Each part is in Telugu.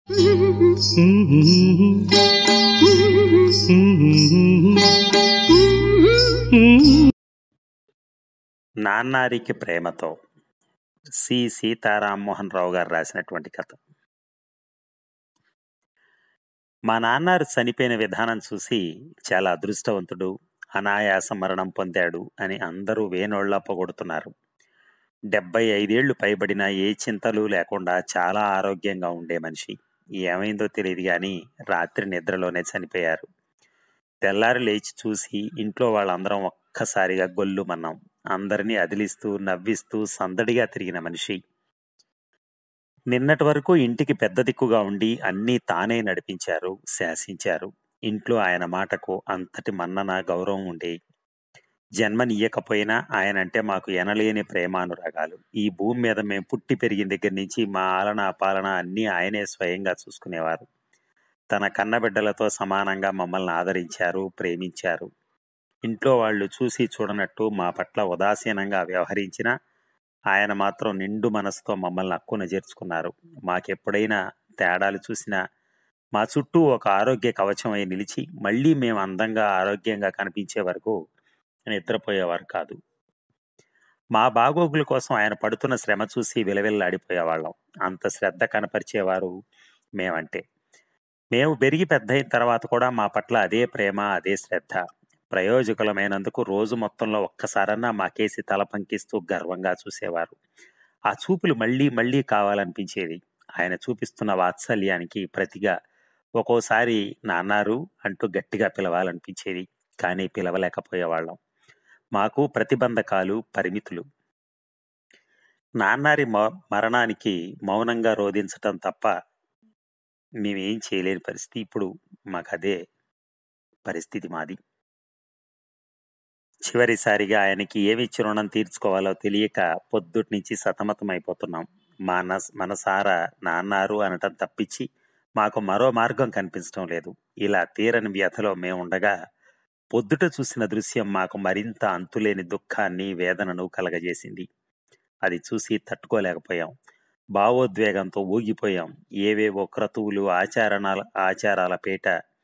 నాన్నారికి ప్రేమతో సి సీతారామ్మోహన్ రావు గారు రాసినటువంటి కథ మా నాన్నారు చనిపోయిన విధానం చూసి చాలా అదృష్టవంతుడు అనాయాస మరణం పొందాడు అని అందరూ వేనోళ్లా పొగొడుతున్నారు డెబ్బై ఐదేళ్లు పైబడిన ఏ చింతలు లేకుండా చాలా ఆరోగ్యంగా ఉండే మనిషి ఏమైందో తెలియదు కానీ రాత్రి నిద్రలోనే చనిపోయారు తెల్లారి లేచి చూసి ఇంట్లో వాళ్ళందరం ఒక్కసారిగా గొల్లుమన్నాం అందరినీ అదిలిస్తూ నవ్విస్తూ సందడిగా తిరిగిన మనిషి నిన్నటి వరకు ఇంటికి పెద్ద దిక్కుగా ఉండి అన్నీ తానే నడిపించారు శాసించారు ఇంట్లో ఆయన మాటకు అంతటి మన్నన గౌరవం ఉండేవి జన్మనియ్యకపోయినా ఆయన అంటే మాకు ఎనలేని ప్రేమానురాగాలు ఈ భూమి మీద మేము పుట్టి పెరిగిన దగ్గర నుంచి మా ఆలన పాలన అన్నీ ఆయనే స్వయంగా చూసుకునేవారు తన కన్నబిడ్డలతో సమానంగా మమ్మల్ని ఆదరించారు ప్రేమించారు ఇంట్లో వాళ్ళు చూసి చూడనట్టు మా పట్ల ఉదాసీనంగా వ్యవహరించినా ఆయన మాత్రం నిండు మనసుతో మమ్మల్ని అక్కున చేర్చుకున్నారు మాకెప్పుడైనా తేడాలు చూసినా మా చుట్టూ ఒక ఆరోగ్య కవచం అయి నిలిచి మళ్ళీ మేము అందంగా ఆరోగ్యంగా కనిపించే వరకు నిద్రపోయేవారు కాదు మా బాగోగుల కోసం ఆయన పడుతున్న శ్రమ చూసి విలవిల్లాడిపోయేవాళ్ళం అంత శ్రద్ధ కనపరిచేవారు మేమంటే మేము పెరిగి పెద్ద అయిన తర్వాత కూడా మా పట్ల అదే ప్రేమ అదే శ్రద్ధ ప్రయోజకులమైనందుకు రోజు మొత్తంలో ఒక్కసారన్నా మాకేసి తల పంకిస్తూ గర్వంగా చూసేవారు ఆ చూపులు మళ్ళీ మళ్ళీ కావాలనిపించేది ఆయన చూపిస్తున్న వాత్సల్యానికి ప్రతిగా ఒక్కోసారి నాన్నారు అంటూ గట్టిగా పిలవాలనిపించేది కానీ పిలవలేకపోయేవాళ్ళం మాకు ప్రతిబంధకాలు పరిమితులు నాన్నారి మ- మరణానికి మౌనంగా రోధించటం తప్ప మేమేం చేయలేని పరిస్థితి ఇప్పుడు మాకు అదే పరిస్థితి మాది చివరిసారిగా ఆయనకి ఏమిచ్చి రుణం తీర్చుకోవాలో తెలియక పొద్దుటి నుంచి సతమతం అయిపోతున్నాం మనస్ మనసారా నాన్నారు అనటం తప్పించి మాకు మరో మార్గం కనిపించడం లేదు ఇలా తీరని వ్యధలో మేముండగా పొద్దుట చూసిన దృశ్యం మాకు మరింత అంతులేని దుఃఖాన్ని వేదనను కలగజేసింది అది చూసి తట్టుకోలేకపోయాం భావోద్వేగంతో ఊగిపోయాం ఏవేవో క్రతువులు ఆచరణాల ఆచారాల పేట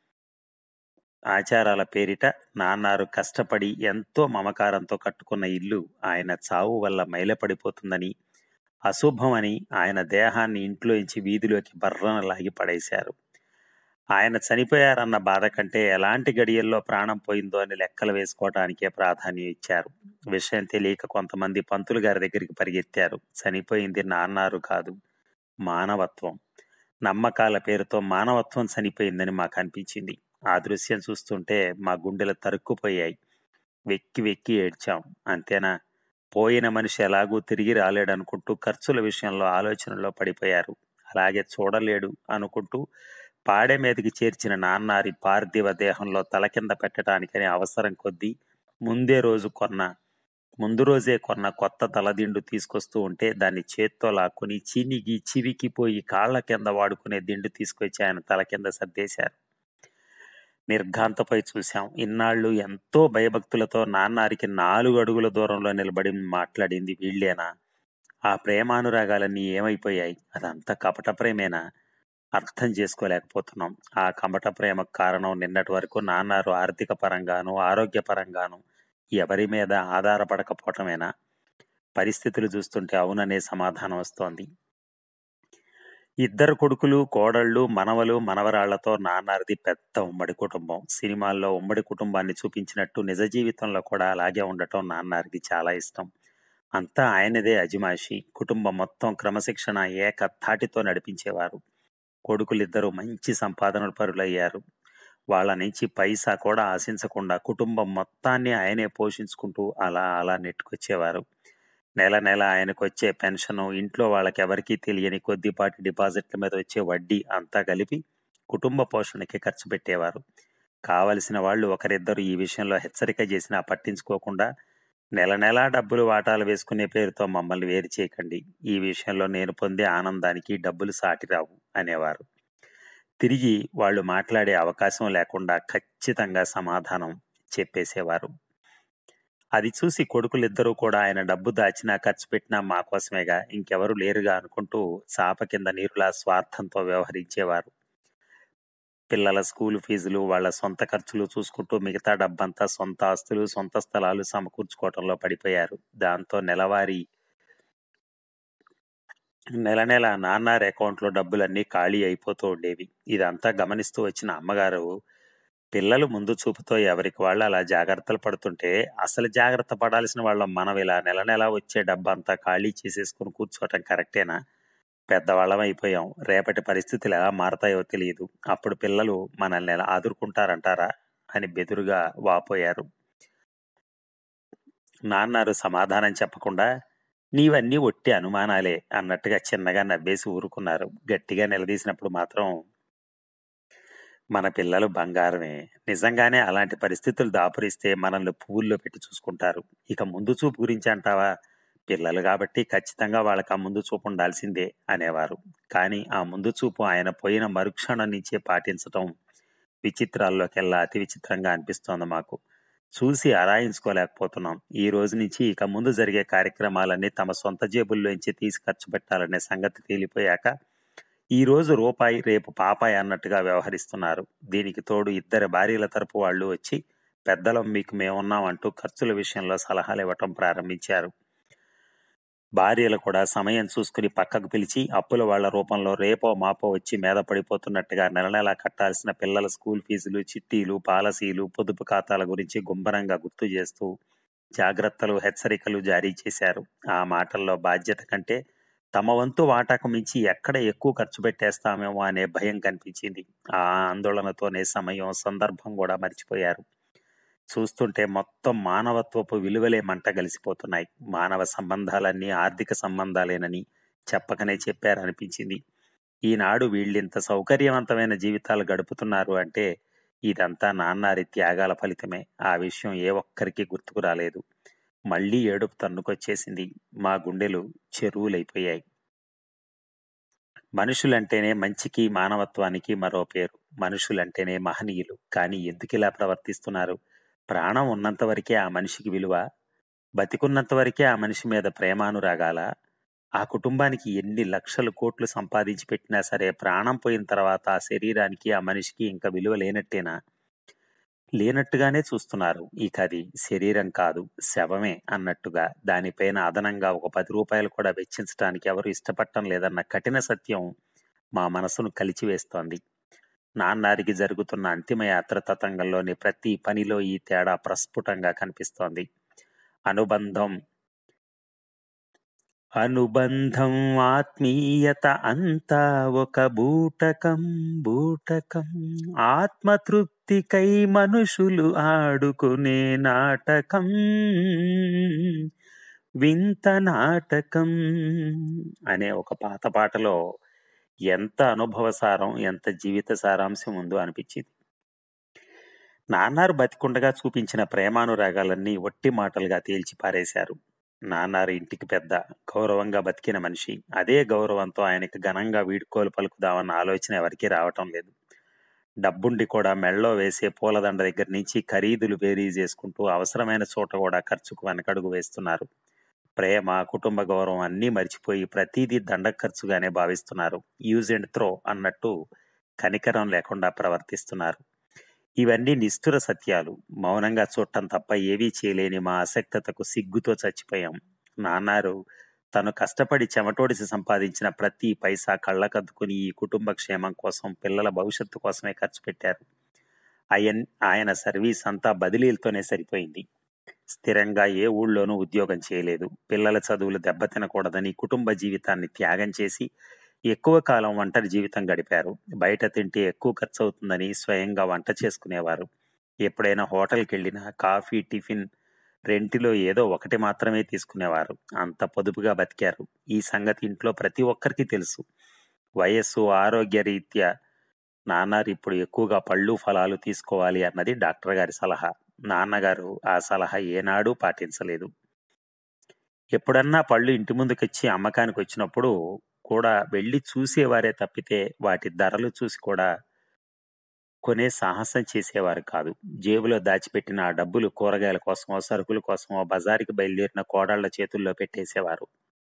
ఆచారాల పేరిట నాన్నారు కష్టపడి ఎంతో మమకారంతో కట్టుకున్న ఇల్లు ఆయన చావు వల్ల మైలపడిపోతుందని అశుభమని ఆయన దేహాన్ని ఇంట్లోంచి వీధిలోకి బర్రన లాగి పడేశారు ఆయన చనిపోయారన్న బాధ కంటే ఎలాంటి గడియల్లో ప్రాణం పోయిందో అని లెక్కలు వేసుకోవటానికే ప్రాధాన్యం ఇచ్చారు విషయం తెలియక కొంతమంది పంతులు గారి దగ్గరికి పరిగెత్తారు చనిపోయింది నాన్నారు కాదు మానవత్వం నమ్మకాల పేరుతో మానవత్వం చనిపోయిందని మాకు అనిపించింది ఆ దృశ్యం చూస్తుంటే మా గుండెలు తరుక్కుపోయాయి వెక్కి వెక్కి ఏడ్చాం అంతేనా పోయిన మనిషి ఎలాగూ తిరిగి రాలేడనుకుంటూ ఖర్చుల విషయంలో ఆలోచనలో పడిపోయారు అలాగే చూడలేడు అనుకుంటూ పాడె మీదకి చేర్చిన నాన్నారి పార్థివ దేహంలో తల కింద పెట్టడానికని అవసరం కొద్దీ ముందే రోజు కొన్న ముందు రోజే కొన్న కొత్త తలదిండు తీసుకొస్తూ ఉంటే దాన్ని చేత్తో లాక్కుని చినిగి చివికిపోయి కాళ్ళ కింద వాడుకునే దిండు తీసుకొచ్చి ఆయన తల కింద సర్దేశారు నిర్ఘాంతపై చూశాం ఇన్నాళ్ళు ఎంతో భయభక్తులతో నాన్నారికి నాలుగు అడుగుల దూరంలో నిలబడి మాట్లాడింది వీళ్ళేనా ఆ ప్రేమానురాగాలన్నీ ఏమైపోయాయి అదంతా కపట ప్రేమేనా అర్థం చేసుకోలేకపోతున్నాం ఆ కపట ప్రేమకు కారణం నిన్నటి వరకు నాన్నారు ఆర్థిక పరంగాను ఆరోగ్య పరంగాను ఎవరి మీద ఆధారపడకపోవటమేనా పరిస్థితులు చూస్తుంటే అవుననే సమాధానం వస్తోంది ఇద్దరు కొడుకులు కోడళ్ళు మనవలు మనవరాళ్లతో నాన్నారిది పెద్ద ఉమ్మడి కుటుంబం సినిమాల్లో ఉమ్మడి కుటుంబాన్ని చూపించినట్టు నిజ జీవితంలో కూడా అలాగే ఉండటం నాన్నారికి చాలా ఇష్టం అంతా ఆయనదే అజిమాషి కుటుంబం మొత్తం క్రమశిక్షణ ఏక తాటితో నడిపించేవారు కొడుకులిద్దరూ మంచి సంపాదన పరులయ్యారు వాళ్ళ నుంచి పైసా కూడా ఆశించకుండా కుటుంబం మొత్తాన్ని ఆయనే పోషించుకుంటూ అలా అలా నెట్టుకొచ్చేవారు నెల నెల ఆయనకు వచ్చే పెన్షను ఇంట్లో వాళ్ళకి ఎవరికీ తెలియని కొద్దిపాటి డిపాజిట్ల మీద వచ్చే వడ్డీ అంతా కలిపి కుటుంబ పోషణకి ఖర్చు పెట్టేవారు కావలసిన వాళ్ళు ఒకరిద్దరు ఈ విషయంలో హెచ్చరిక చేసినా పట్టించుకోకుండా నెల నెలా డబ్బులు వాటాలు వేసుకునే పేరుతో మమ్మల్ని వేరు చేయకండి ఈ విషయంలో నేను పొందే ఆనందానికి డబ్బులు సాటి రావు అనేవారు తిరిగి వాళ్ళు మాట్లాడే అవకాశం లేకుండా ఖచ్చితంగా సమాధానం చెప్పేసేవారు అది చూసి కొడుకులిద్దరూ కూడా ఆయన డబ్బు దాచినా ఖర్చు పెట్టినా మా కోసమేగా ఇంకెవరు లేరుగా అనుకుంటూ చాప కింద నీరులా స్వార్థంతో వ్యవహరించేవారు పిల్లల స్కూల్ ఫీజులు వాళ్ళ సొంత ఖర్చులు చూసుకుంటూ మిగతా డబ్బంతా సొంత ఆస్తులు సొంత స్థలాలు సమకూర్చుకోవటంలో పడిపోయారు దాంతో నెలవారీ నెల నెల నాన్నారు అకౌంట్లో డబ్బులన్నీ ఖాళీ అయిపోతూ ఉండేవి ఇదంతా గమనిస్తూ వచ్చిన అమ్మగారు పిల్లలు ముందు చూపుతో ఎవరికి వాళ్ళు అలా జాగ్రత్తలు పడుతుంటే అసలు జాగ్రత్త పడాల్సిన వాళ్ళం మనం ఇలా నెల నెల వచ్చే డబ్బంతా ఖాళీ చేసేసుకుని కూర్చోవటం కరెక్టేనా పెద్దవాళ్ళం అయిపోయాం రేపటి పరిస్థితులు ఎలా మారతాయో తెలియదు అప్పుడు పిల్లలు మనల్ని ఎలా ఆదుర్కుంటారంటారా అని బెదురుగా వాపోయారు నాన్నారు సమాధానం చెప్పకుండా నీవన్నీ ఒట్టి అనుమానాలే అన్నట్టుగా చిన్నగా నవ్వేసి ఊరుకున్నారు గట్టిగా నిలదీసినప్పుడు మాత్రం మన పిల్లలు బంగారమే నిజంగానే అలాంటి పరిస్థితులు దాపురిస్తే మనల్ని పువ్వుల్లో పెట్టి చూసుకుంటారు ఇక ముందు చూపు గురించి అంటావా పిల్లలు కాబట్టి ఖచ్చితంగా వాళ్ళకి ఆ ముందు చూపు ఉండాల్సిందే అనేవారు కానీ ఆ ముందు చూపు ఆయన పోయిన మరుక్షణం నుంచే పాటించటం విచిత్రాల్లోకెల్లా అతి విచిత్రంగా అనిపిస్తోంది మాకు చూసి అరాయించుకోలేకపోతున్నాం ఈ రోజు నుంచి ఇక ముందు జరిగే కార్యక్రమాలన్నీ తమ సొంత జేబుల్లోంచి తీసి ఖర్చు పెట్టాలనే సంగతి తేలిపోయాక ఈ రోజు రూపాయి రేపు పాపాయి అన్నట్టుగా వ్యవహరిస్తున్నారు దీనికి తోడు ఇద్దరు భార్యల తరపు వాళ్ళు వచ్చి పెద్దలం మీకు మేమున్నాం అంటూ ఖర్చుల విషయంలో సలహాలు ఇవ్వటం ప్రారంభించారు భార్యలు కూడా సమయం చూసుకుని పక్కకు పిలిచి అప్పుల వాళ్ళ రూపంలో రేపో మాపో వచ్చి మీద పడిపోతున్నట్టుగా నెల నెలా కట్టాల్సిన పిల్లల స్కూల్ ఫీజులు చిట్టీలు పాలసీలు పొదుపు ఖాతాల గురించి గుంభరంగా గుర్తు చేస్తూ జాగ్రత్తలు హెచ్చరికలు జారీ చేశారు ఆ మాటల్లో బాధ్యత కంటే తమ వంతు వాటాకు మించి ఎక్కడ ఎక్కువ ఖర్చు పెట్టేస్తామేమో అనే భయం కనిపించింది ఆ ఆందోళనతోనే సమయం సందర్భం కూడా మర్చిపోయారు చూస్తుంటే మొత్తం మానవత్వపు విలువలే మంట కలిసిపోతున్నాయి మానవ సంబంధాలన్నీ ఆర్థిక సంబంధాలేనని చెప్పకనే చెప్పారనిపించింది ఈనాడు వీళ్ళింత సౌకర్యవంతమైన జీవితాలు గడుపుతున్నారు అంటే ఇదంతా నాన్నారి త్యాగాల ఫలితమే ఆ విషయం ఏ ఒక్కరికి గుర్తుకు రాలేదు మళ్ళీ ఏడుపు తన్నుకొచ్చేసింది మా గుండెలు చెరువులైపోయాయి మనుషులంటేనే మంచికి మానవత్వానికి మరో పేరు మనుషులంటేనే మహనీయులు కానీ ఎందుకు ఇలా ప్రవర్తిస్తున్నారు ప్రాణం ఉన్నంత వరకే ఆ మనిషికి విలువ బతికున్నంత వరకే ఆ మనిషి మీద ప్రేమానురాగాల ఆ కుటుంబానికి ఎన్ని లక్షలు కోట్లు సంపాదించి పెట్టినా సరే ప్రాణం పోయిన తర్వాత ఆ శరీరానికి ఆ మనిషికి ఇంకా విలువ లేనట్టేనా లేనట్టుగానే చూస్తున్నారు ఇక అది శరీరం కాదు శవమే అన్నట్టుగా దానిపైన అదనంగా ఒక పది రూపాయలు కూడా వెచ్చించడానికి ఎవరు ఇష్టపడటం లేదన్న కఠిన సత్యం మా మనసును కలిచివేస్తోంది నాన్నారికి జరుగుతున్న అంతిమ యాత్ర తతంగంలోని ప్రతి పనిలో ఈ తేడా ప్రస్ఫుటంగా కనిపిస్తోంది అనుబంధం అనుబంధం ఆత్మీయత అంతా ఒక బూటకం బూటకం ఆత్మతృప్తికై మనుషులు ఆడుకునే నాటకం వింత నాటకం అనే ఒక పాత పాటలో ఎంత అనుభవ సారం ఎంత జీవిత సారాంశం ఉందో అనిపించింది నాన్నారు బతికుండగా చూపించిన ప్రేమానురాగాలన్నీ ఒట్టి మాటలుగా తేల్చి పారేశారు నాన్నారు ఇంటికి పెద్ద గౌరవంగా బతికిన మనిషి అదే గౌరవంతో ఆయనకి ఘనంగా వీడ్కోలు పలుకుదామన్న ఆలోచన ఎవరికీ రావటం లేదు డబ్బుండి కూడా మెళ్ళో వేసే పూలదండ దగ్గర నుంచి ఖరీదులు బేరీ చేసుకుంటూ అవసరమైన చోట కూడా ఖర్చుకు వెనకడుగు వేస్తున్నారు ప్రేమ కుటుంబ గౌరవం అన్నీ మర్చిపోయి ప్రతిదీ దండ ఖర్చుగానే భావిస్తున్నారు యూజ్ అండ్ త్రో అన్నట్టు కనికరం లేకుండా ప్రవర్తిస్తున్నారు ఇవన్నీ నిష్ఠుర సత్యాలు మౌనంగా చూడటం తప్ప ఏవీ చేయలేని మా అసక్తతకు సిగ్గుతో చచ్చిపోయాం నాన్నారు తను కష్టపడి చెమటోడిసి సంపాదించిన ప్రతి పైసా కళ్ళకద్దుకుని ఈ కుటుంబ క్షేమం కోసం పిల్లల భవిష్యత్తు కోసమే ఖర్చు పెట్టారు అయన్ ఆయన సర్వీస్ అంతా బదిలీలతోనే సరిపోయింది స్థిరంగా ఏ ఊళ్ళోనూ ఉద్యోగం చేయలేదు పిల్లల చదువులు దెబ్బతినకూడదని కుటుంబ జీవితాన్ని త్యాగం చేసి ఎక్కువ కాలం ఒంటరి జీవితం గడిపారు బయట తింటే ఎక్కువ ఖర్చు అవుతుందని స్వయంగా వంట చేసుకునేవారు ఎప్పుడైనా హోటల్కి వెళ్ళినా కాఫీ టిఫిన్ రెంటిలో ఏదో ఒకటి మాత్రమే తీసుకునేవారు అంత పొదుపుగా బతికారు ఈ సంగతి ఇంట్లో ప్రతి ఒక్కరికి తెలుసు వయస్సు ఆరోగ్య రీత్యా నాన్నారు ఇప్పుడు ఎక్కువగా పళ్ళు ఫలాలు తీసుకోవాలి అన్నది డాక్టర్ గారి సలహా నాన్నగారు ఆ సలహా ఏనాడూ పాటించలేదు ఎప్పుడన్నా పళ్ళు ఇంటి ముందుకొచ్చి అమ్మకానికి వచ్చినప్పుడు కూడా వెళ్ళి చూసేవారే తప్పితే వాటి ధరలు చూసి కూడా కొనే సాహసం చేసేవారు కాదు. జేబులో దాచిపెట్టిన ఆ డబ్బులు కూరగాయల కోసమో, సరుకుల కోసమో బజారుకి బయలుదేరిన కోడళ్ళ చేతుల్లో పెట్టేసేవారు.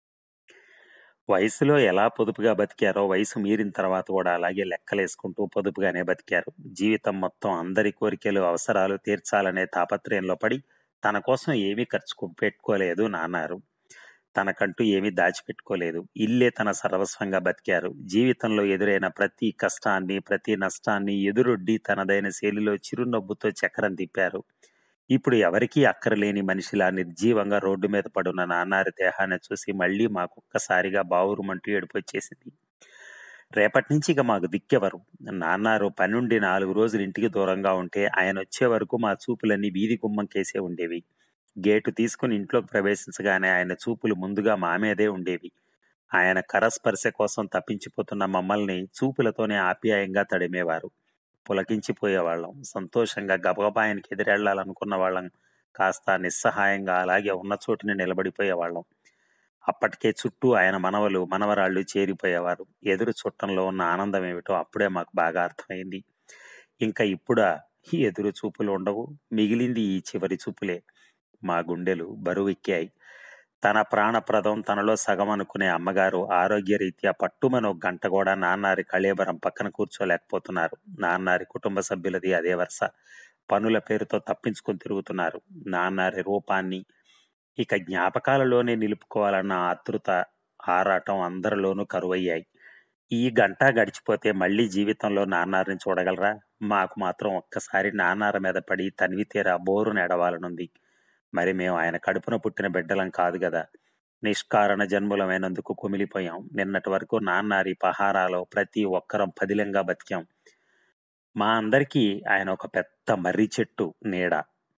వయసులో ఎలా పొదుపుగా బతికారో వయసు మీరిన తర్వాత కూడా అలాగే లెక్కలేసుకుంటూ పొదుపుగానే బతికారు. జీవితం మొత్తం అందరి కోరికలు, అవసరాలు తీర్చాలనే తాపత్రయంలో పడి తన కోసం ఏమీ ఖర్చు పెట్టుకోలేదు నాన్నారు. తనకంటూ ఏమీ దాచిపెట్టుకోలేదు. ఇల్లే తన సర్వస్వంగా బతికారు. జీవితంలో ఎదురైన ప్రతి కష్టాన్ని, ప్రతి నష్టాన్ని ఎదురొడ్డి తనదైన శైలిలో చిరునవ్వుతో చక్రం తిప్పారు. ఇప్పుడు ఎవరికీ అక్కరలేని మనిషిలా నిర్జీవంగా రోడ్డు మీద పడున్న నాన్నారి దేహాన్ని చూసి మళ్ళీ మాకొక్కసారిగా బావురుమంటూ ఏడుపొచ్చేసింది. రేపట్నించి ఇక మాకు దిక్కెవరు? నాన్నారు పనుండి నాలుగు రోజులు ఇంటికి దూరంగా ఉంటే ఆయనొచ్చే వరకు మా చూపులన్నీ వీధి గుమ్మంకేసే ఉండేవి. గేటు తీసుకుని ఇంట్లోకి ప్రవేశించగానే ఆయన చూపులు ముందుగా మా మీదే ఉండేవి. ఆయన కరస్పర్శ కోసం తప్పించిపోతున్న మమ్మల్ని చూపులతోనే ఆప్యాయంగా తడిమేవారు. పులకించిపోయేవాళ్ళం. సంతోషంగా గబగబా ఆయనకి ఎదురెళ్ళాలనుకున్న వాళ్ళం కాస్త నిస్సహాయంగా అలాగే ఉన్న చోటునే నిలబడిపోయేవాళ్ళం. అప్పటికే చుట్టూ ఆయన మనవలు, మనవరాళ్ళు చేరిపోయేవారు. ఎదురు చూడటంలో ఉన్న ఆనందమేమిటో అప్పుడే మాకు బాగా అర్థమైంది. ఇంక ఇప్పుడా ఈ ఎదురు చూపులు ఉండవు. మిగిలింది ఈ చివరి చూపులే. మా గుండెలు బరువెక్కాయి. తన ప్రాణప్రదం తనలో సగం అనుకునే అమ్మగారు ఆరోగ్యరీత్యా పట్టుమని ఒక గంట కూడా నాన్నారి కళేబరం పక్కన కూర్చోలేకపోతున్నారు. నాన్నారి కుటుంబ సభ్యులది అదే వరస. పనుల పేరుతో తప్పించుకొని తిరుగుతున్నారు. నాన్నారి రూపాన్ని ఇక జ్ఞాపకాలలోనే నిలుపుకోవాలన్న ఆతృత, ఆరాటం అందరిలోనూ కరువయ్యాయి. ఈ గంట గడిచిపోతే మళ్ళీ జీవితంలో నాన్నారిని చూడగలరా? మాకు మాత్రం ఒక్కసారి నాన్నార మీద పడి తనివితీరా బోరున ఏడవాలనుంది. మరి మేం ఆయన కడుపున పుట్టిన బిడ్డలం కాదు గదా! నిష్కారణ జన్ములమైనందుకు కుమిలిపోయాం. నిన్నటి వరకు నాన్నారి పహారాలో ప్రతి ఒక్కరం పదిలంగా బతికాం. మా అందరికీ ఆయన ఒక పెద్ద మర్రి చెట్టు నీడ.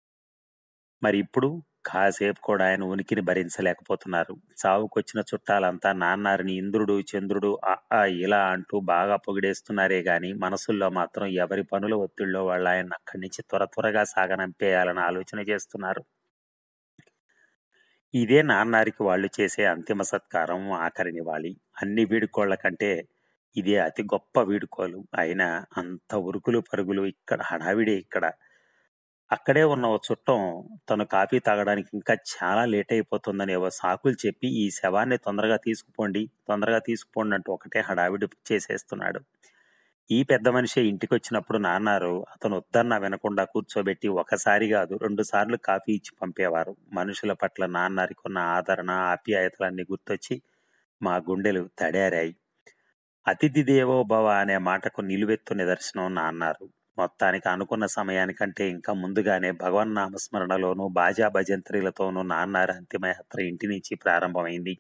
మరి ఇప్పుడు కాసేపు కూడా ఆయన ఉనికిని భరించలేకపోతున్నారు. చావుకొచ్చిన చుట్టాలంతా నాన్నారిని ఇంద్రుడు, చంద్రుడు అ, ఆ, ఇలా అంటూ బాగా పొగిడేస్తున్నారే గాని మనసుల్లో మాత్రం ఎవరి పనుల ఒత్తిడిలో వాళ్ళు ఆయన్ని అక్కడి నుంచి త్వర త్వరగా సాగనంపేయాలని ఆలోచన చేస్తున్నారు. ఇదే నాన్నారికి వాళ్ళు చేసే అంతిమ సత్కారం, ఆఖరి నివాళి. అన్ని వీడ్కోళ్ళ కంటే ఇదే అతి గొప్ప వీడ్కోలు. అయినా అంత ఉరుకులు పరుగులు ఇక్కడ హడావిడే ఇక్కడ. అక్కడే ఉన్న ఓ చుట్టం తను కాఫీ తాగడానికి ఇంకా చాలా లేట్ అయిపోతుందని ఏవో సాకులు చెప్పి ఈ శవాన్ని తొందరగా తీసుకుపోండి, తొందరగా తీసుకుపోండి అంటూ ఒకటే హడావిడి చేసేస్తున్నాడు. ఈ పెద్ద మనిషే ఇంటికొచ్చినప్పుడు నాన్నారు అతను వద్దన్నా వినకుండా కూర్చోబెట్టి ఒకసారి కాదు రెండు సార్లు కాఫీ ఇచ్చి పంపేవారు. మనుషుల పట్ల నాన్నారికున్న ఆదరణ, ఆప్యాయతలన్నీ గుర్తొచ్చి మా గుండెలు తడారాయి. అతిథి దేవో భవ అనే మాటకు నిలువెత్తు నిదర్శనం నాన్నారు. మొత్తానికి అనుకున్న సమయానికంటే ఇంకా ముందుగానే భగవన్నామస్మరణలోనూ, బాజా భజంత్రీలతోనూ నాన్నారి అంతిమయాత్ర ఇంటి నుంచి ప్రారంభమైంది.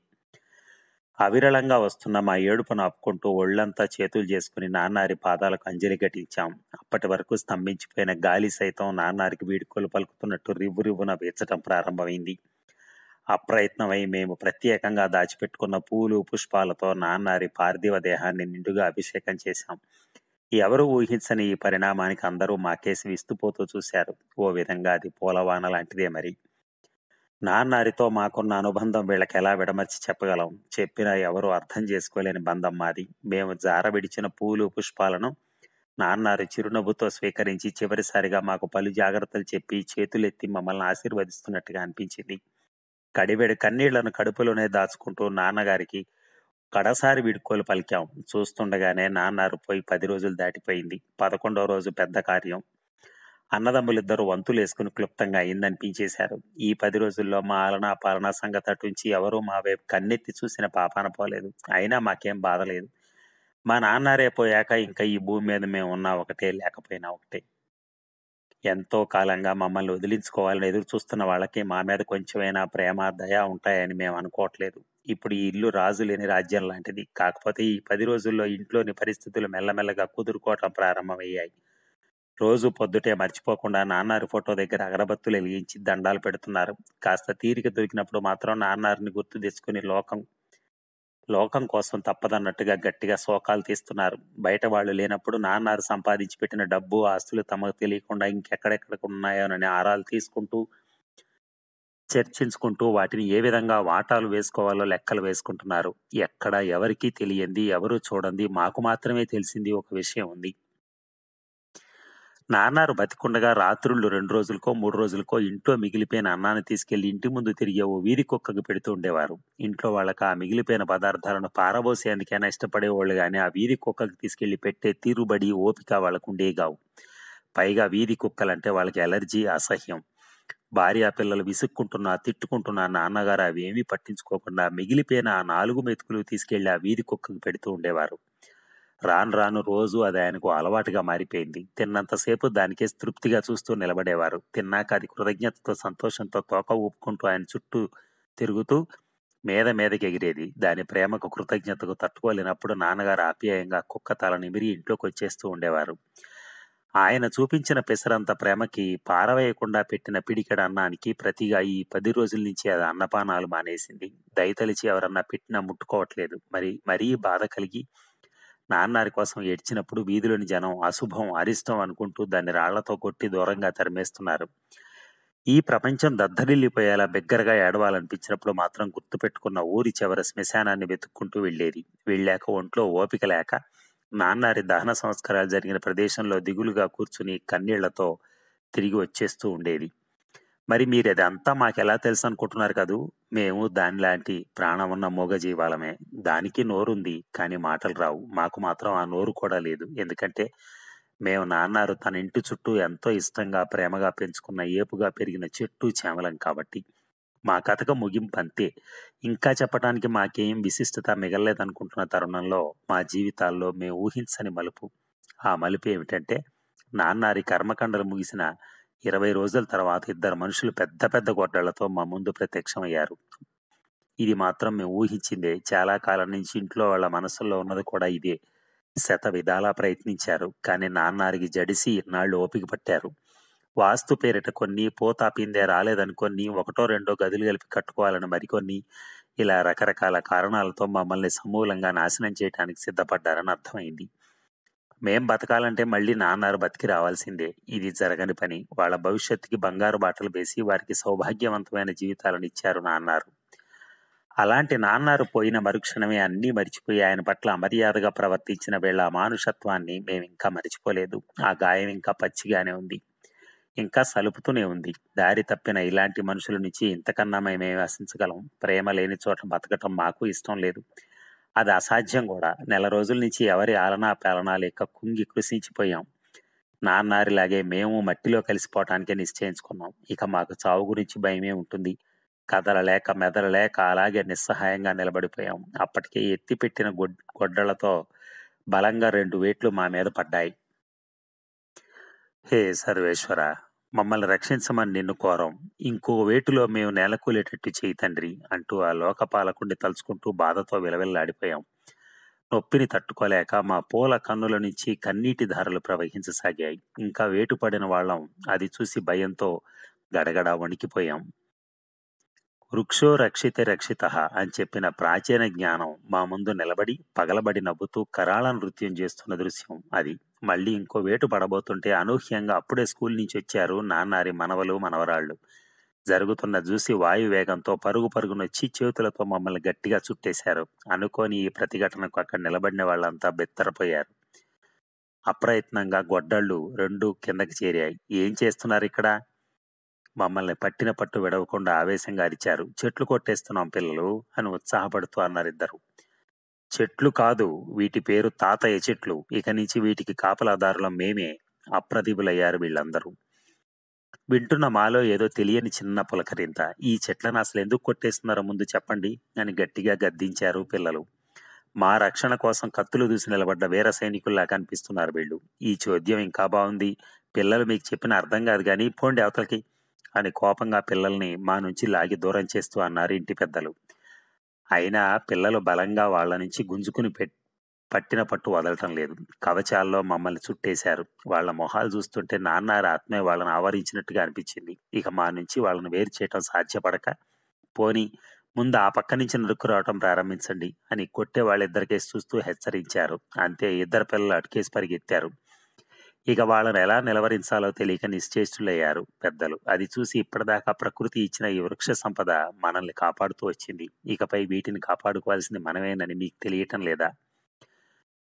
అవిరళంగా వస్తున్న మా ఏడుపును ఆపుకుంటూ ఒళ్ళంతా చేతులు చేసుకుని నాన్నారి పాదాలకు అంజలి ఘటించాం. అప్పటి వరకు స్తంభించిపోయిన గాలి సైతం నాన్నారికి వీడ్కోలు పలుకుతున్నట్టు రివ్వు రివ్వున వీచటం ప్రారంభమైంది. అప్రయత్నమై మేము ప్రత్యేకంగా దాచిపెట్టుకున్న పూలు, పుష్పాలతో నాన్నారి పార్థివ దేహాన్ని నిండుగా అభిషేకం చేశాం. ఎవరూ ఊహించని ఈ పరిణామానికి అందరూ మాకేసి విస్తుపోతూ చూశారు. ఓ విధంగా అది పూలవాన లాంటిదే మరి. నాన్నారితో మాకున్న అనుబంధం వీళ్ళకెలా విడమర్చి చెప్పగలం? చెప్పినా ఎవరూ అర్థం చేసుకోలేని బంధం మాది. మేము జారవిడిచిన పూలు, పుష్పాలను నాన్నారు చిరునవ్వుతో స్వీకరించి చివరిసారిగా మాకు పలు జాగ్రత్తలు చెప్పి చేతులెత్తి మమ్మల్ని ఆశీర్వదిస్తున్నట్టుగా అనిపించింది. కడివెడు కన్నీళ్లను కడుపులోనే దాచుకుంటూ నాన్నగారికి కడసారి వీడ్కోలు పలికాం. చూస్తుండగానే నాన్నారు పోయి పది రోజులు దాటిపోయింది. పదకొండో రోజు పెద్ద కార్యం. అన్నదమ్ములిద్దరూ వంతులేసుకుని క్లుప్తంగా అయిందనిపించేశారు. ఈ పది రోజుల్లో మా ఆలనా పాలనా సంగతి అటుంచి ఎవరూ మా వైపు కన్నెత్తి చూసిన పాపాన పోలేదు. అయినా మాకేం బాధలేదు. మా నాన్నారే పోయాక ఇంకా ఈ భూమి మీద మేము ఉన్నా ఒకటే, లేకపోయినా ఒకటే. ఎంతో కాలంగా మమ్మల్ని వదిలించుకోవాలని ఎదురు చూస్తున్న వాళ్ళకి మా మీద కొంచెమైనా ప్రేమ, దయ ఉంటాయని మేము అనుకోవట్లేదు. ఇప్పుడు ఈ ఇల్లు రాజు లేని రాజ్యం లాంటిది. కాకపోతే ఈ పది రోజుల్లో ఇంట్లోని పరిస్థితులు మెల్లమెల్లగా కుదురుకోవటం ప్రారంభమయ్యాయి. రోజూ పొద్దుటే మర్చిపోకుండా నాన్నారి ఫోటో దగ్గర అగరబత్తులు వెలిగించి దండాలు పెడుతున్నారు. కాస్త తీరిక దొరికినప్పుడు మాత్రం నాన్నారిని గుర్తు తెచ్చుకుని లోకం లోకం కోసం తప్పదన్నట్టుగా గట్టిగా శోకాలు తీస్తున్నారు. బయట వాళ్ళు లేనప్పుడు నాన్నారు సంపాదించి పెట్టిన డబ్బు, ఆస్తులు తమకు తెలియకుండా ఇంకెక్కడెక్కడికి ఉన్నాయోనని ఆరాలు తీసుకుంటూ చర్చించుకుంటూ వాటిని ఏ విధంగా వాటాలు వేసుకోవాలో లెక్కలు వేసుకుంటున్నారు. ఎక్కడ ఎవరికీ తెలియంది, ఎవరూ చూడంది మాకు మాత్రమే తెలిసింది ఒక విషయం ఉంది. నాన్నారు బతికుండగా రాత్రుళ్ళు రెండు రోజులకో మూడు రోజులకో ఇంట్లో మిగిలిపోయిన అన్నాన్ని తీసుకెళ్లి ఇంటి ముందు తిరిగే ఓ వీధి కుక్కకు పెడుతూ ఉండేవారు ఇంట్లో వాళ్ళకి ఆ మిగిలిపోయిన పదార్థాలను పారబోసేందుకైనా ఇష్టపడేవాళ్ళు గాని ఆ వీధి కుక్కకి తీసుకెళ్లి పెట్టే తీరుబడి ఓపిక వాళ్ళకు ఉండేగావు పైగా వీధి కుక్కలంటే వాళ్ళకి ఎలర్జీ అసహ్యం భార్య పిల్లలు విసుక్కుంటున్నా తిట్టుకుంటున్నా నాన్నగారు అవి ఏమీ పట్టించుకోకుండా మిగిలిపోయిన ఆ నాలుగు మెతుకులు తీసుకెళ్లి ఆ వీధి కుక్కకు పెడుతూ ఉండేవారు రాను రాను రోజు అది ఆయనకు అలవాటుగా మారిపోయింది తిన్నంతసేపు దానికే తృప్తిగా చూస్తూ నిలబడేవారు తిన్నాక అది కృతజ్ఞతతో సంతోషంతో తోక ఊపుకుంటూ ఆయన చుట్టూ తిరుగుతూ మీద మీదకి ఎగిరేది దాని ప్రేమకు కృతజ్ఞతకు తట్టుకోలేనప్పుడు నాన్నగారు ఆప్యాయంగా కుక్క తల నిమిరి ఇంట్లోకి వచ్చేస్తూ ఉండేవారు ఆయన చూపించిన పెసరంత ప్రేమకి పారవేయకుండా పెట్టిన పిడికెడ అన్నానికి ప్రతిగా ఈ పది రోజుల నుంచి అది అన్నపానాలు మానేసింది దయతలిచి ఎవరన్నా పెట్టినా ముట్టుకోవట్లేదు మరి మరీ బాధ కలిగి నాన్నారి కోసం ఏడ్చినప్పుడు వీధిలోని జనం అశుభం అరిష్టం అనుకుంటూ దాన్ని రాళ్లతో కొట్టి దూరంగా తరిమేస్తున్నారు ఈ ప్రపంచం దద్దరిల్లిపోయేలా బిగ్గరగా ఏడవాలనిపించినప్పుడు మాత్రం గుర్తుపెట్టుకున్న ఊరి చివర శ్మశానాన్ని వెతుక్కుంటూ వెళ్ళేది వెళ్ళాక ఒంట్లో ఓపిక లేక నాన్నారి దహన సంస్కారాలు జరిగిన ప్రదేశంలో దిగులుగా కూర్చుని కన్నీళ్లతో తిరిగి వచ్చేస్తూ ఉండేది మరి మీరు అదంతా మాకెలా తెలుసు అనుకుంటున్నారు కదూ మేము దానిలాంటి ప్రాణం ఉన్న మూగజీవాలమే దానికి నోరుంది కానీ మాటలు రావు మాకు మాత్రం ఆ నోరు కూడా లేదు ఎందుకంటే మేము నాన్నారు తన ఇంటి చుట్టూ ఎంతో ఇష్టంగా ప్రేమగా పెంచుకున్న ఏపుగా పెరిగిన చెట్టు చేమలం కాబట్టి మా కథకు ముగింపు అంతే ఇంకా చెప్పడానికి మాకేం విశిష్టత మిగలలేదనుకుంటున్న తరుణంలో మా జీవితాల్లో మేము ఊహించని మలుపు ఆ మలుపు ఏమిటంటే నాన్నారి కర్మకండలు ముగిసిన ఇరవై రోజుల తర్వాత ఇద్దరు మనుషులు పెద్ద పెద్ద గొడ్డళ్లతో మా ముందు ప్రత్యక్షమయ్యారు ఇది మాత్రం మేము ఊహించిందే చాలా కాలం నుంచి ఇంట్లో వాళ్ళ మనసుల్లో ఉన్నది కూడా ఇదే శత విధాలా ప్రయత్నించారు కానీ నాన్నారికి జడిసి ఇన్నాళ్ళు ఓపిక పట్టారు వాస్తు పేరిట కొన్ని పోతా పిందే రాలేదనుకొని ఒకటో రెండో గదులు కలిపి కట్టుకోవాలని మరికొన్ని ఇలా రకరకాల కారణాలతో మమ్మల్ని సమూలంగా నాశనం చేయడానికి సిద్ధపడ్డారని అర్థమైంది మేం బతకాలంటే మళ్ళీ నాన్నారు బతికి రావాల్సిందే ఇది జరగని పని వాళ్ళ భవిష్యత్తుకి బంగారు బాటలు వేసి వారికి సౌభాగ్యవంతమైన జీవితాలను ఇచ్చారు నాన్నారు అలాంటి నాన్నారు పోయిన మరుక్షణమే అన్నీ మరిచిపోయి ఆయన పట్ల అమర్యాదగా ప్రవర్తించిన వీళ్ళ అమానుషత్వాన్ని మేము ఇంకా మరిచిపోలేదు ఆ గాయం ఇంకా పచ్చిగానే ఉంది ఇంకా సలుపుతూనే ఉంది దారి తప్పిన ఇలాంటి మనుషుల నుంచి ఇంతకన్నా మేమేమి ఆశించగలం ప్రేమ లేని చోట బతకటం మాకు ఇష్టం లేదు అది అసాధ్యం కూడా నెల రోజుల నుంచి ఎవరి ఆలనా పాలనా లేక కుంగి కృషించిపోయాం నాన్నారిలాగే మేము మట్టిలో కలిసిపోవటానికే నిశ్చయించుకున్నాం ఇక మాకు చావు గురించి భయమే ఉంటుంది కదలలేక మెదలలేక అలాగే నిస్సహాయంగా నిలబడిపోయాం అప్పటికే ఎత్తిపెట్టిన గొడ్ గొడ్డలతో బలంగా రెండు వేట్లు మా మీద పడ్డాయి హే సర్వేశ్వర మమ్మల్ని రక్షించమని నిన్ను కోరం ఇంకో వేటులో మేము నేలకూలేటట్టు చేయి తండ్రి అంటూ ఆ లోకపాలకుడిని తలుచుకుంటూ బాధతో విలవిల్లాడిపోయాం నొప్పిని తట్టుకోలేక మా పూల కన్నుల నుంచి కన్నీటి ధారలు ప్రవహించసాగాయి ఇంకా వేటు పడిన వాళ్ళం అది చూసి భయంతో గడగడ వణికిపోయాం వృక్షో రక్షితే రక్షిత అని చెప్పిన ప్రాచీన జ్ఞానం మా ముందు నిలబడి పగలబడి నవ్వుతూ కరాళ నృత్యం చేస్తున్న దృశ్యం అది మళ్ళీ ఇంకో వేటు పడబోతుంటే అనూహ్యంగా అప్పుడే స్కూల్ నుంచి వచ్చారు నాన్నారి మనవలు మనవరాళ్ళు జరుగుతున్న చూసి వాయు వేగంతో పరుగు పరుగునొచ్చి చేతులతో మమ్మల్ని గట్టిగా చుట్టేశారు అనుకోని ఈ ప్రతిఘటనకు అక్కడ నిలబడిన వాళ్ళంతా బెత్తరపోయారు అప్రయత్నంగా గొడ్డళ్ళు రెండు కిందకి చేరాయి ఏం చేస్తున్నారు ఇక్కడ మమ్మల్ని పట్టిన పట్టు విడవకుండా ఆవేశంగా అరిచారు చెట్లు కొట్టేస్తున్నాం పిల్లలు అని ఉత్సాహపడుతూ అన్నారు ఇద్దరు చెట్లు కాదు వీటి పేరు తాతయ్య చెట్లు ఇక నుంచి వీటికి కాపలాదారులం మేమే అప్రతిభులయ్యారు వీళ్ళందరూ వింటున్న మాలో ఏదో తెలియని చిన్న పులకరింత ఈ చెట్లను అసలు ఎందుకు కొట్టేస్తున్నారో ముందు చెప్పండి అని గట్టిగా గద్దించారు పిల్లలు మా రక్షణ కోసం కత్తులు దూసి నిలబడ్డ వీర సైనికుల్లా కనిపిస్తున్నారు వీళ్ళు ఈ చోద్యం ఇంకా బాగుంది పిల్లలు మీకు చెప్పిన అర్థం కాదు కానీ పోండి అవతలకి అని కోపంగా పిల్లల్ని మా నుంచి లాగి దూరం చేస్తూ అన్నారు ఇంటి పెద్దలు అయినా పిల్లలు బలంగా వాళ్ళ నుంచి గుంజుకుని పెట్ పట్టిన పట్టు వదలటం లేదు కవచాల్లో మమ్మల్ని చుట్టేశారు వాళ్ళ మొహాలు చూస్తుంటే నాన్నారి ఆత్మే వాళ్ళని ఆవరించినట్టుగా అనిపించింది ఇక మా నుంచి వాళ్ళని వేరు చేయటం సాధ్యపడక పోని ముందు ఆ పక్క నుంచి నరుక్కు రావటం ప్రారంభించండి అని కొట్టే వాళ్ళిద్దరికేసి చూస్తూ హెచ్చరించారు అంతే ఇద్దరు పిల్లలు అటుకేసి పరిగెత్తారు ఇక వాళ్ళని ఎలా నిలవరించాలో తెలియక నిశ్చేష్టులయ్యారు పెద్దలు అది చూసి ఇప్పటిదాకా ప్రకృతి ఇచ్చిన ఈ వృక్ష సంపద మనల్ని కాపాడుతూ వచ్చింది ఇకపై వీటిని కాపాడుకోవాల్సింది మనమేనని మీకు తెలియటం లేదా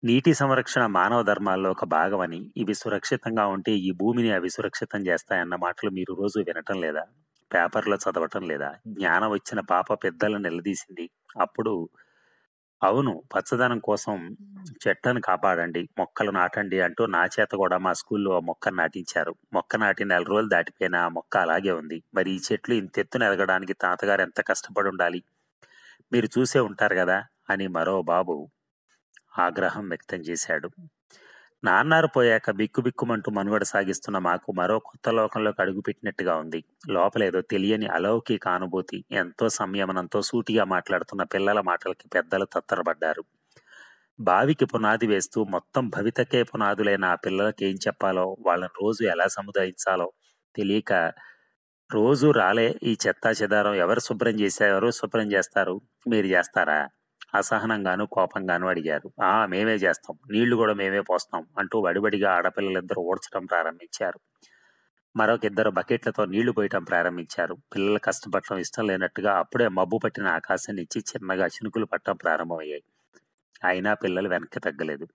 నీటి సంరక్షణ మానవ ధర్మాల్లో ఒక భాగమని ఇవి సురక్షితంగా ఉంటే ఈ భూమిని అవి సురక్షితం చేస్తాయన్న మాటలు మీరు రోజు వినటం లేదా పేపర్లో చదవటం లేదా జ్ఞానం వచ్చిన పాప పెద్దలను నిలదీసింది అప్పుడు అవును పచ్చదనం కోసం చెట్లను కాపాడండి మొక్కలు నాటండి అంటూ నా చేత కూడా మా స్కూల్లో ఓ మొక్కను నాటించారు మొక్క నాటి నెల రోజులు దాటిపోయినా ఆ మొక్క అలాగే ఉంది మరి ఈ చెట్లు ఇంత ఎత్తున ఎదగడానికి తాతగారు ఎంత కష్టపడి ఉండాలి మీరు చూసే ఉంటారు కదా అని మరో బాబు ఆగ్రహం వ్యక్తం చేశాడు నాన్నారు పోయాక బిక్కుబిక్కుమంటూ మనుగడ సాగిస్తున్న మాకు మరో కొత్త లోకంలోకి అడుగుపెట్టినట్టుగా ఉంది లోపలేదో తెలియని అలౌకిక అనుభూతి ఎంతో సంయమనంతో సూటిగా మాట్లాడుతున్న పిల్లల మాటలకి పెద్దలు తత్తరపడ్డారు బావికి పునాది వేస్తూ మొత్తం భవితకే పునాదులైన ఆ పిల్లలకి ఏం చెప్పాలో వాళ్ళని రోజు ఎలా సముదాయించాలో తెలియక రోజు రాలే ఈ చెత్తా చెదారం ఎవరు శుభ్రం చేశారు ఎవరు శుభ్రం చేస్తారు మీరు చేస్తారా అసహనంగాను కోపంగాను అడిగారు ఆ మేమే చేస్తాం నీళ్లు కూడా మేమే పోస్తాం అంటూ వడివడిగా ఆడపిల్లలిద్దరూ ఓడ్చడం ప్రారంభించారు మరొక ఇద్దరు బకెట్లతో నీళ్లు పోయటం ప్రారంభించారు పిల్లలు కష్టపడటం ఇష్టం లేనట్టుగా అప్పుడే మబ్బు పట్టిన ఆకాశం నుంచి చిన్నగా చినుకులు పట్టడం ప్రారంభమయ్యాయి అయినా పిల్లలు వెనక్కి తగ్గలేదు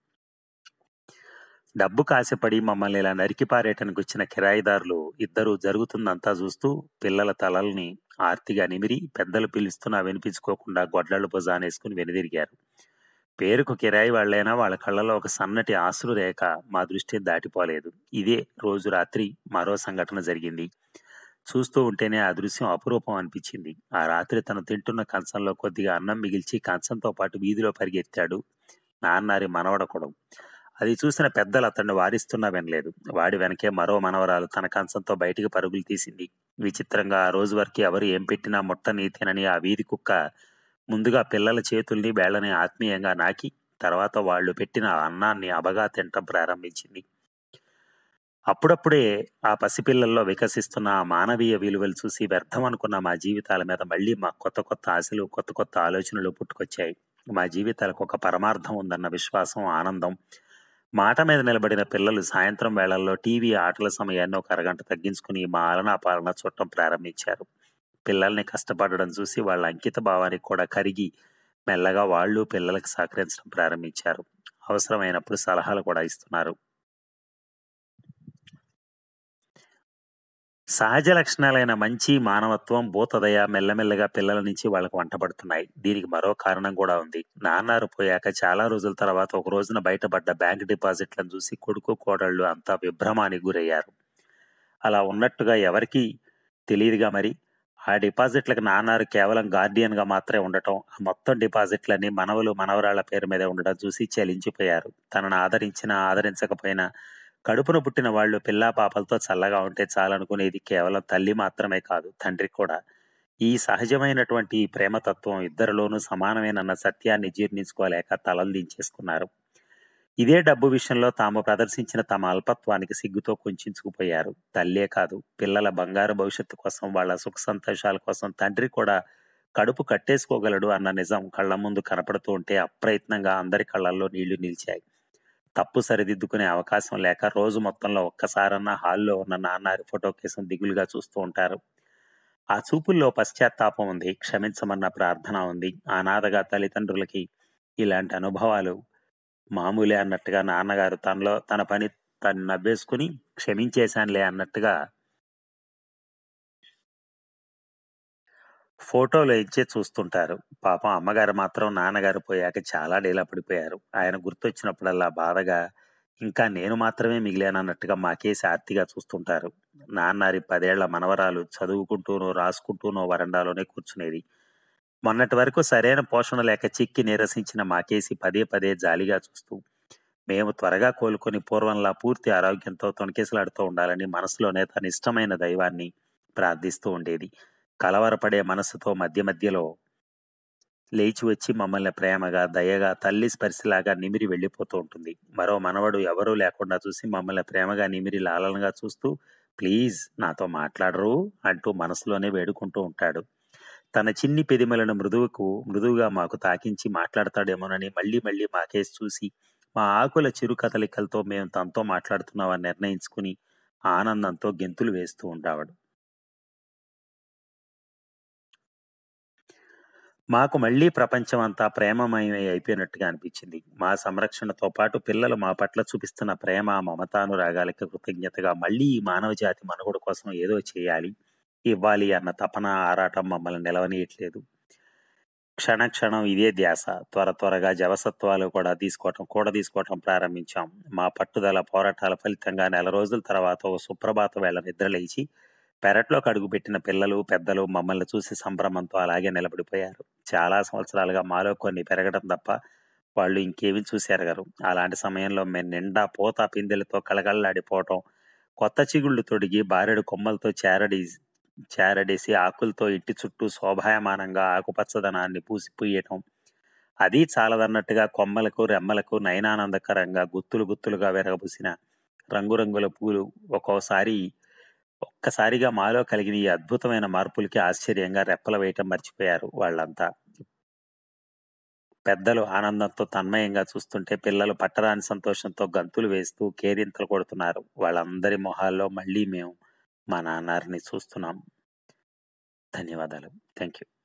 డబ్బు కాసిపడి మమ్మల్ని ఇలా నరికి పారేయటానికి వచ్చిన కిరాయిదారులు ఇద్దరు జరుగుతుందంతా చూస్తూ పిల్లల తలల్ని ఆర్తిగా నిమిరి పెద్దలు పిలుస్తున్నా వినిపించుకోకుండా గొడ్లళ్ళు భుజానేసుకుని వెనుదిరిగారు పేరుకు కిరాయి వాళ్ళైనా వాళ్ళ కళ్ళలో ఒక సన్నటి ఆసురు రేఖ మా దృష్టి దాటిపోలేదు ఇదే రోజు రాత్రి మరో సంఘటన జరిగింది చూస్తూ ఉంటేనే ఆ దృశ్యం అపురూపం అనిపించింది ఆ రాత్రి తను తింటున్న కంచంలో కొద్దిగా అన్నం మిగిల్చి కంచంతో పాటు వీధిలో పరిగెత్తాడు నాన్నారి మనవడకూడదు అది చూసిన పెద్దలు అతన్ని వారిస్తున్నా వినలేదు వాడి వెనకే మరో మనవరాలు తన కంచంతో బయటికి పరుగులు తీసింది విచిత్రంగా ఆ రోజు వరకు ఎవరు ఏం పెట్టినా ముట్ట నీతేనని ఆ వీధి కుక్క ముందుగా పిల్లల చేతుల్ని వేళ్లని ఆత్మీయంగా నాకి తర్వాత వాళ్ళు పెట్టిన అన్నాన్ని అబగా తినటం ప్రారంభించింది అప్పుడప్పుడే ఆ పసిపిల్లల్లో వికసిస్తున్న ఆ మానవీయ విలువలు చూసి వ్యర్థం అనుకున్న మా జీవితాల మీద మళ్ళీ మా కొత్త కొత్త ఆశలు కొత్త కొత్త ఆలోచనలు పుట్టుకొచ్చాయి మా జీవితాలకు ఒక పరమార్థం ఉందన్న విశ్వాసం ఆనందం మాట మీద నిలబడిన పిల్లలు సాయంత్రం వేళల్లో టీవీ ఆటల సమయాన్ని ఒక అరగంట తగ్గించుకుని మా ఆలనా పాలన చుట్టం ప్రారంభించారు పిల్లల్ని కష్టపడడం చూసి వాళ్ళ అంకిత భావానికి కూడా కరిగి మెల్లగా వాళ్ళు పిల్లలకు సహకరించడం ప్రారంభించారు అవసరమైనప్పుడు సలహాలు కూడా ఇస్తున్నారు సహజ లక్షణాలైన మంచి మానవత్వం భూతదయ మెల్లమెల్లగా పిల్లల నుంచి వాళ్ళకు వంటపడుతున్నాయి దీనికి మరో కారణం కూడా ఉంది నాన్నారు పోయాక చాలా రోజుల తర్వాత ఒక రోజున బయటపడ్డ బ్యాంక్ డిపాజిట్లను చూసి కొడుకు కోడళ్ళు అంతా విభ్రమానికి గురయ్యారు అలా ఉన్నట్టుగా ఎవరికీ తెలియదుగా మరి ఆ డిపాజిట్లకు నాన్నారు కేవలం గార్డియన్ గా మాత్రమే ఉండటం ఆ మొత్తం డిపాజిట్లన్నీ మనవలు మనవరాళ్ల పేరు మీద ఉండడం చూసి చలించిపోయారు తనను ఆదరించినా ఆదరించకపోయినా కడుపున పుట్టిన వాళ్ళు పిల్లా పాపలతో చల్లగా ఉంటే చాలనుకునేది కేవలం తల్లి మాత్రమే కాదు తండ్రి కూడా ఈ సహజమైనటువంటి ఈ ప్రేమతత్వం ఇద్దరిలోనూ సమానమేనన్న సత్యాన్ని జీర్ణించుకోలేక తలలు దించేసుకున్నారు ఇదే డబ్బు విషయంలో తాము ప్రదర్శించిన తమ అల్పత్వానికి సిగ్గుతో కుంచుకుపోయారు తల్లే కాదు పిల్లల బంగారు భవిష్యత్తు కోసం వాళ్ళ సుఖ సంతోషాల కోసం తండ్రి కూడా కడుపు కట్టేసుకోగలడు అన్న నిజం కళ్ళ ముందు కనపడుతూ ఉంటే అప్రయత్నంగా అందరి కళ్ళల్లో నీళ్లు నిలిచాయి తప్పు సరిదిద్దుకునే అవకాశం లేక రోజు మొత్తంలో ఒక్కసారన్నా హాల్లో ఉన్న నాన్నారి ఫోటో కేసం దిగులుగా చూస్తూ ఉంటారు ఆ చూపుల్లో పశ్చాత్తాపం ఉంది క్షమించమన్న ప్రార్థన ఉంది అనాథగా తల్లిదండ్రులకి ఇలాంటి అనుభవాలు మామూలే అన్నట్టుగా నాన్నగారు తనలో తన పని తను నవ్వేసుకుని క్షమించేశానులే అన్నట్టుగా ఫోటోలో ఇచ్చే చూస్తుంటారు పాపం అమ్మగారు మాత్రం నాన్నగారు పోయాక చాలా డీలా పడిపోయారు ఆయన గుర్తొచ్చినప్పుడల్లా బాధగా ఇంకా నేను మాత్రమే మిగిలానన్నట్టుగా మాకేసి ఆర్తిగా చూస్తుంటారు నాన్నారి పదేళ్ల మనవరాలు చదువుకుంటూనో రాసుకుంటూనో వరండాలోనే కూర్చునేది మొన్నటి వరకు సరైన పోషణ లేక చిక్కి నీరసించిన మాకేసి పదే పదే జాలిగా చూస్తూ మేము త్వరగా కోలుకొని పూర్వంలా పూర్తి ఆరోగ్యంతో తొణికేసలాడుతూ ఉండాలని మనసులోనే తన ఇష్టమైన దైవాన్ని ప్రార్థిస్తూ ఉండేది కలవరపడే మనసుతో మధ్య మధ్యలో లేచి వచ్చి మమ్మల్ని ప్రేమగా దయగా తల్లి స్పర్శలాగా నిమిరి వెళ్ళిపోతూ ఉంటుంది మరో మనవడు ఎవరూ లేకుండా చూసి మమ్మల్ని ప్రేమగా నిమిరి లాలనగా చూస్తూ ప్లీజ్ నాతో మాట్లాడరు అంటూ మనసులోనే వేడుకుంటూ ఉంటాడు తన చిన్ని పెదిమలను మృదువుకు మృదువుగా మాకు తాకించి మాట్లాడతాడేమోనని మళ్ళీ మళ్ళీ మాకేసి చూసి మా ఆకుల చిరు కదలికలతో మేము తనతో మాట్లాడుతున్నామని నిర్ణయించుకుని ఆనందంతో గెంతులు వేస్తూ ఉండేవాడు మాకు మళ్ళీ ప్రపంచమంతా ప్రేమమయమై అయిపోయినట్టుగా అనిపించింది. మా సంరక్షణతో పాటు పిల్లలు మా పట్ల చూపిస్తున్న ప్రేమ, మమతానురాగాలకి కృతజ్ఞతగా మళ్ళీ ఈ మానవజాతి మనుగడ కోసం ఏదో చేయాలి, ఇవ్వాలి అన్న తపన, ఆరాటం మమ్మల్ని నిలవనీయట్లేదు. క్షణ క్షణం ఇదే ధ్యాస. త్వర త్వరగా జవసత్వాలు కూడా తీసుకోవటం కూడదీసుకోవటం ప్రారంభించాం. మా పట్టుదల, పోరాటాల ఫలితంగా నెల రోజుల తర్వాత ఓ సుప్రభాత వేళ నిద్రలేచి పెరట్లోకి అడుగుపెట్టిన పిల్లలు, పెద్దలు మమ్మల్ని చూసి సంభ్రమంతో అలాగే నిలబడిపోయారు. చాలా సంవత్సరాలుగా మాలో కొన్ని పెరగడం తప్ప వాళ్ళు ఇంకేమీ చూసెరగరు. అలాంటి సమయంలో మేం నిండా పూత, పిందెలతో కళకళలాడిపోవటం, కొత్త చిగుళ్ళు తొడిగి బారెడు కొమ్మలతో చేరడీసి చేరడేసి ఆకులతో ఇంటి చుట్టూ శోభాయమానంగా ఆకుపచ్చదనాన్ని పూసి పూయటం, అదీ చాలదన్నట్టుగా కొమ్మలకు, రెమ్మలకు నయనానందకరంగా గుత్తులు గుత్తులుగా విరగబూసిన రంగురంగుల పూలు ఒక్కోసారి ఒక్కసారిగా మాలో కలిగిన ఈ అద్భుతమైన మార్పులకి ఆశ్చర్యంగా రెప్పలు వేయటం మర్చిపోయారు వాళ్ళంతా. పెద్దలు ఆనందంతో తన్మయంగా చూస్తుంటే పిల్లలు పట్టరాని సంతోషంతో గంతులు వేస్తూ కేరింతలు కొడుతున్నారు. వాళ్ళందరి మొహాల్లో మళ్ళీ మేము మా నాన్నారిని చూస్తున్నాం. ధన్యవాదాలు. Thank you.